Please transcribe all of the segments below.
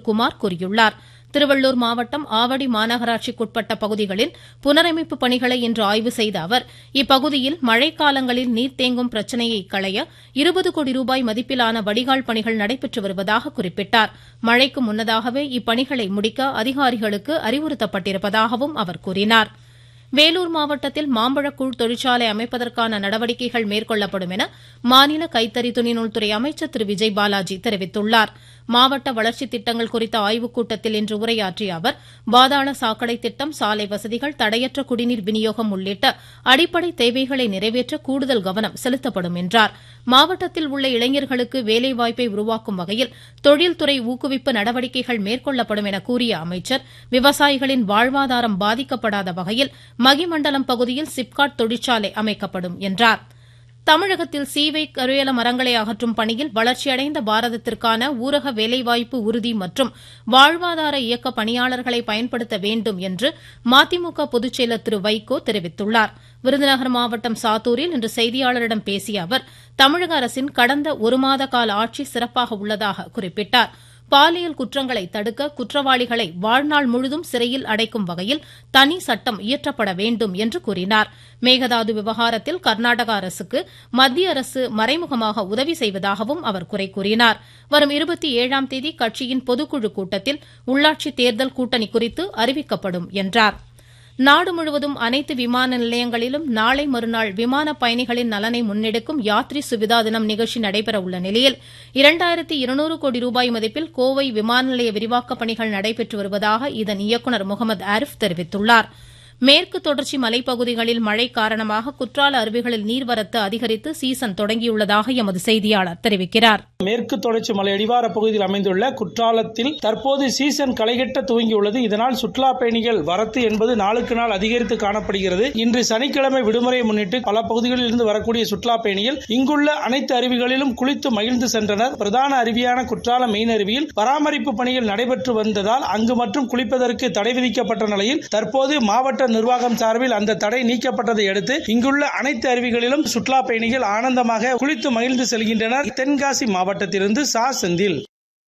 குமார் கூறியுள்ளார் திருவள்ளூர் மாவட்டம் ஆவடி மாநகராட்சிக்குட்பட்ட பகுதிகளில் புனரமைப்பு பணிகளை இன்று ஆய்வு செய்த அவர் இப்பகுதியில் மழைக்காலங்களில் நீர் தேங்கும் பிரச்சினையை களைய இருபது கோடி ரூபாய் மதிப்பிலான வடிகால் பணிகள் நடைபெற்று வருவதாக குறிப்பிட்டார் மழைக்கு முன்னதாகவே இப்பணிகளை முடிக்க அதிகாரிகளுக்கு அறிவுறுத்தப்பட்டிருப்பதாகவும் அவர் கூறினார் வேலூர் மாவட்டத்தில் மாம்பழக்கூழ் தொழிற்சாலை அமைப்பதற்கான நடவடிக்கைகள் மேற்கொள்ளப்படும் என மாநில கைத்தறி துணிநூல்துறை அமைச்சர் திரு விஜய் பாலாஜி தெரிவித்துள்ளார் மாவட்ட வளர்ச்சித் திட்டங்கள் குறித்த ஆய்வுக் கூட்டத்தில் இன்று உரையாற்றிய அவர் பாதாள சாக்கடை திட்டம் சாலை வசதிகள் தடையற்ற குடிநீர் விநியோகம் உள்ளிட்ட அடிப்படை தேவைகளை நிறைவேற்ற கூடுதல் கவனம் செலுத்தப்படும் என்றார் மாவட்டத்தில் உள்ள இளைஞர்களுக்கு வேலைவாய்ப்பை உருவாக்கும் வகையில் தொழில்துறை ஊக்குவிப்பு நடவடிக்கைகள் மேற்கொள்ளப்படும் என கூறிய அமைச்சர் விவசாயிகளின் வாழ்வாதாரம் பாதிக்கப்படாத வகையில் மகிமண்டலம் பகுதியில் சிப்காட் தொழிற்சாலை அமைக்கப்படும் என்றார் தமிழகத்தில் சீவை கருவேல மரங்களை அகற்றும் பணியில் வளர்ச்சியடைந்த பாரதத்திற்கான ஊரக வேலைவாய்ப்பு உறுதி மற்றும் வாழ்வாதார இயக்க பணியாளர்களை பயன்படுத்த வேண்டும் என்று மதிமுக பொதுச்செயலர் திரு வைகோ தெரிவித்துள்ளார் விருதுநகர் மாவட்டம் சாத்தூரில் இன்று செய்தியாளரிடம் பேசிய அவர் தமிழக அரசின் கடந்த ஒரு மாத கால ஆட்சி சிறப்பாக உள்ளதாக குறிப்பிட்டார் பாலியல் குற்றங்களை தடுக்க குற்றவாளிகளை வாழ்நாள் முழுதும் சிறையில் அடைக்கும் வகையில் தனி சட்டம் இயற்றப்பட வேண்டும் என்று கூறினார் மேகதாது விவகாரத்தில் கர்நாடக அரசுக்கு மத்திய அரசு மறைமுகமாக உதவி செய்வதாகவும் அவர் குறை கூறினார் வரும் இருபத்தி ஏழாம் தேதி கட்சியின் பொதுக்குழு கூட்டத்தில் உள்ளாட்சி தேர்தல் கூட்டணி குறித்து அறிவிக்கப்படும் என்றார் நாடு முழுவதும் அனைத்து விமான நிலையங்களிலும் நாளை மறுநாள் விமான பயணிகளின் நலனை முன்னெடுக்கும் யாத்ரி சுவிதா தினம் நிகழ்ச்சி நடைபெற உள்ள நிலையில் இரண்டாயிரத்தி இருநூறு கோடி ரூபாய் மதிப்பில் கோவை விமான நிலைய விரிவாக்கப் பணிகள் நடைபெற்று வருவதாக இதன் இயக்குநர் முகமது ஆரிஃப் தெரிவித்துள்ளாா் மேற்கு தொடர்ச்சி மலைப்பகுதிகளில் மழை காரணமாக குற்றால அருவிகளில் நீர்வரத்து அதிகரித்து சீசன் தொடங்கியுள்ளதாக எமது செய்தியாளர் தெரிவிக்கிறார் மேற்கு தொடர்ச்சி மலை அடிவார பகுதியில் அமைந்துள்ள குற்றாலத்தில் தற்போது சீசன் களைகட்ட துவங்கியுள்ளது இதனால் சுற்றுலா பயணிகள் வரத்து என்பது நாளுக்கு நாள் அதிகரித்து காணப்படுகிறது இன்று சனிக்கிழமை விடுமுறையை முன்னிட்டு பல பகுதிகளில் இருந்து வரக்கூடிய சுற்றுலா பயணிகள் இங்குள்ள அனைத்து அருவிகளிலும் குளித்து மகிழ்ந்து சென்றனர் பிரதான அருவியான குற்றாலம் மெயின் அருவியில் பராமரிப்பு பணிகள் நடைபெற்று வந்ததால் அங்கு மட்டும் குளிப்பதற்கு தடை விதிக்கப்பட்ட நிலையில் தற்போது மாவட்ட நிர்வாகம் சார்பில் அந்த தடை நீக்கப்பட்டதை அடுத்து இங்குள்ள அனைத்து அருவிகளிலும் சுற்றுலா பயணிகள் ஆனந்தமாக குளித்து மகிழ்ந்து செல்கின்றனர் தென்காசி மாவட்டத்திலிருந்து சா செந்தில்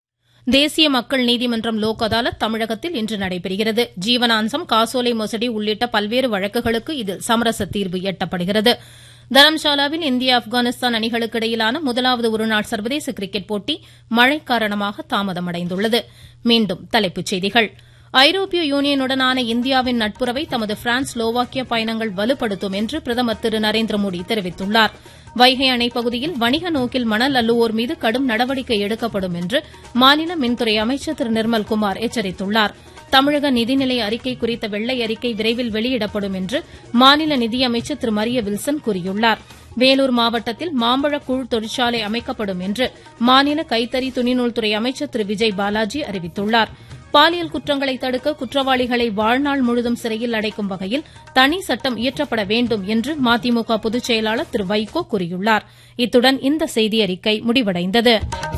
தேசிய மக்கள் நீதிமன்றம் லோக் அதாலத் தமிழகத்தில் இன்று நடைபெறுகிறது ஜீவனாம்சம் காசோலை மோசடி உள்ளிட்ட பல்வேறு வழக்குகளுக்கு இதில் சமரச தீர்வு எட்டப்படுகிறது தரம்சாலாவில் இந்தியா ஆப்கானிஸ்தான் அணிகளுக்கு இடையிலான முதலாவது ஒருநாள் சர்வதேச கிரிக்கெட் போட்டி மழை காரணமாக தாமதமடைந்துள்ளது மீண்டும் தலைப்புச் செய்திகள் ஐரோப்பிய யூனியனுடனான இந்தியாவின் நட்புறவை தமது பிரான்ஸ் ஸ்லோவாக்கிய பயணங்கள் வலுப்படுத்தும் என்று பிரதமர் திரு நரேந்திர மோடி தெரிவித்துள்ளார் வைகை அணை பகுதியில் வணிக நோக்கில் மணல் அள்ளுவோர் மீது கடும் நடவடிக்கை எடுக்கப்படும் என்று மாநில மின்துறை அமைச்சர் திரு நிர்மல்குமார் எச்சரித்துள்ளார் தமிழக நிதிநிலை அறிக்கை குறித்த வெள்ளை அறிக்கை விரைவில் வெளியிடப்படும் என்று மாநில நிதியமைச்சர் திரு மரிய வில்சன் கூறியுள்ளார் வேலூர் மாவட்டத்தில் மாம்பழக் கூழ் தொழிற்சாலை அமைக்கப்படும் என்று மாநில கைத்தறி துணிநூல்துறை அமைச்சர் திரு விஜய் பாலாஜி அறிவித்துள்ளார் பாலியல் குற்றங்களை தடுக்க குற்றவாளிகளை வாழ்நாள் முழுதும் சிறையில் அடைக்கும் வகையில் தனி சட்டம் இயற்றப்பட வேண்டும் என்று மதிமுக பொதுச் செயலாளர் திரு வைகோ கூறியுள்ளார் இத்துடன் இந்த செய்தியறிக்கை முடிவடைந்தது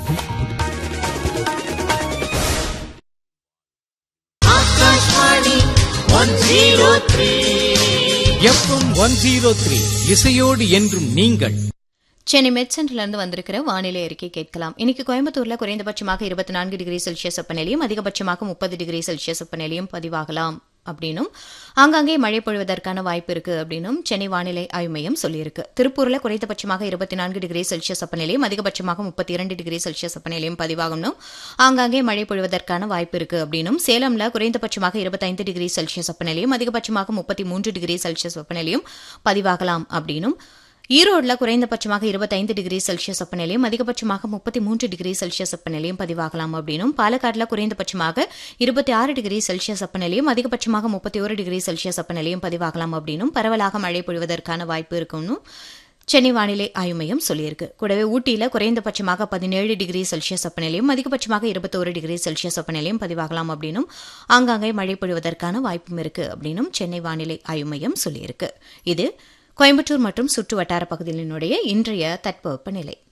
எஃப்எம் ஒன் ஜீரோ த்ரீ இசையோடு என்றும் நீங்கள் சென்னை மெட் சென்டர்லேருந்து வந்திருக்கிற வானிலை அறிக்கை கேட்கலாம் இன்னைக்கு கோயம்புத்தூர்ல குறைந்தபட்சமாக இருபத்தி நான்கு டிகிரி செல்சியஸ் வெப்பநிலையும் அதிகபட்சமாக முப்பது டிகிரி செல்சியஸ் வெப்பநிலையும் பதிவாகலாம் அப்படின்னும் ஆங்காங்கே மழை பொழிவதற்கான வாய்ப்பு இருக்கு அப்படின்னும் சென்னை வானிலை ஆய்வு மையம் சொல்லியிருக்கு திருப்பூர்ல குறைந்தபட்சமாக இருபத்தி நான்கு டிகிரி செல்சியஸ் வெப்பநிலையும் அதிகபட்சமாக முப்பத்தி இரண்டு டிகிரி செல்சியஸ் வெப்பநிலையும் பதிவாகணும் ஆங்காங்கே மழை பொழிவதற்கான வாய்ப்பு இருக்கு அப்படின்னும் சேலம்ல குறைந்தபட்சமாக இருபத்தைந்து டிகிரி செல்சியஸ் வெப்பநிலையும் அதிகபட்சமாக முப்பத்தி மூன்று டிகிரி செல்சியஸ் வெப்பநிலையும் பதிவாகலாம் அப்படின்னும் ஈரோடுல குறைந்தபட்சமாக இருபத்தைந்து டிகிரி செல்சியஸ் வெப்பநிலையும் அதிகபட்சமாக முப்பத்தி மூன்று டிகிரி செல்சியஸ் வெப்பநிலையும் பதிவாகலாம் அப்படின்னும் பாலக்காடுல குறைந்தபட்சமாக இருபத்தி ஆறு டிகிரி செல்சியஸ் வெப்பநிலையும் அதிகபட்சமாக முப்பத்தி ஒரு டிகிரி செல்சியஸ் வெப்பநிலையும் பதிவாகலாம் அப்படின்னும் பரவலாக மழை பொழிவதற்கான வாய்ப்பு இருக்கும்னு சென்னை வானிலை ஆய்வு மையம் சொல்லியிருக்கு கூடவே ஊட்டியில குறைந்தபட்சமாக பதினேழு டிகிரி செல்சியஸ் வெப்பநிலையும் அதிகபட்சமாக இருபத்தோரு டிகிரி செல்சியஸ் வெப்பநிலையும் பதிவாகலாம் அப்படின்னும் ஆங்காங்கே மழை பொழிவதற்கான வாய்ப்பும் இருக்கு அப்படின்னும் சென்னை வானிலை ஆய்வு மையம் சொல்லியிருக்கு இது கோயம்புத்தூர் மற்றும் சுற்று வட்டார பகுதிகளினுடைய இன்றைய தட்பவெப்ப நிலை